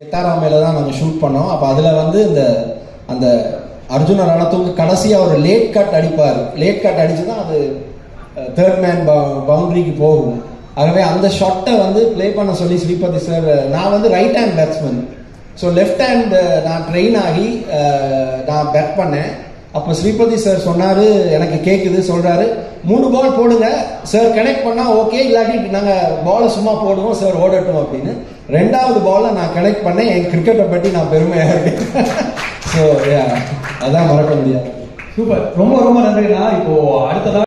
எத்தாராமையில தான் நாங்கள் ஷூட் பண்ணோம் அப்போ அதில் வந்து இந்த அந்த அர்ஜுன ரணத்துக்கு கடைசியாக ஒரு லேட் கட் அடிப்பார் லேட் கட் அடிச்சு தான் அது தேர்ட் மேன் பவுண்டரிக்கு போகும் ஆகவே அந்த ஷாட்டை வந்து ப்ளே பண்ண சொல்லி ஸ்ரீபதி சார் நான் வந்து right hand batsman so left hand நான் ட்ரெயின் ஆகி அஹ், நான் பேட் பண்ணேன் அப்போ ஸ்ரீபதி சார் சொன்னார் எனக்கு கேட்குது சொல்கிறாரு மூணு பால் போடுங்க சார் கனெக்ட் பண்ணால் ஓகே இல்லாட்டி நாங்கள் பாலை சும்மா போடுவோம் சார் ஓடட்டும் அப்படின்னு ரெண்டாவது பாலை நான் கனெக்ட் பண்ணேன் என் கிரிக்கெட்டை பற்றி நான் பெருமையாக இருக்கேன் ஸோ அதான் மறக்க முடியாது சூப்பர் ரொம்ப ரொம்ப நன்றிண்ணா இப்போ அடுத்ததா